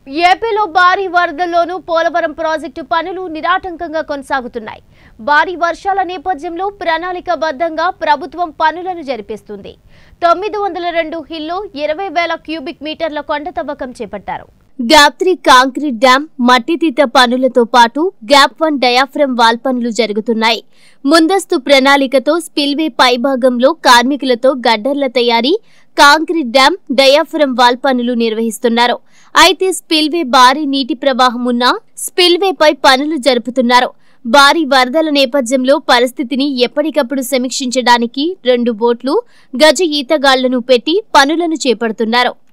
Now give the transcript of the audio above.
ఏపీలో భారీ వరదల్లోనూ పోలవరం ప్రాజెక్టు పనులు నిరాటంకంగా కొనసాగుతున్నాయి భారీ వర్షాల నేపథ్యంలో ప్రణాళికాబద్ధంగా ప్రభుత్వం పనులను జరిపిస్తుంది తొమ్మిది వందల రెండు హిల్లో ఇరవై వేల క్యూబిక్ మీటర్ల కొండ తవ్వకం చేపట్టారు గ్యాప్ త్రీ కాంక్రీట్ డ్యాం మట్టితీత పనులతో పాటు గ్యాప్ వన్ డయాఫ్రమ్ వాల్ పనులు జరుగుతున్నాయి ముందస్తు ప్రణాళికతో స్పిల్వే పైభాగంలో కార్మికులతో గడ్డర్ల తయారీ కాంక్రీట్ డ్యాం డయాఫ్రమ్ వాల్ పనులు నిర్వహిస్తున్నారు అయితే స్పిల్వే భారీ నీటి ప్రవాహం ఉన్న స్పిల్వేపై పనులు జరుపుతున్నారు భారీ వరదల నేపథ్యంలో పరిస్థితిని ఎప్పటికప్పుడు సమీక్షించడానికి రెండు బోట్లు గజ ఈతగాళ్లను పెట్టి పనులను చేపడుతున్నారు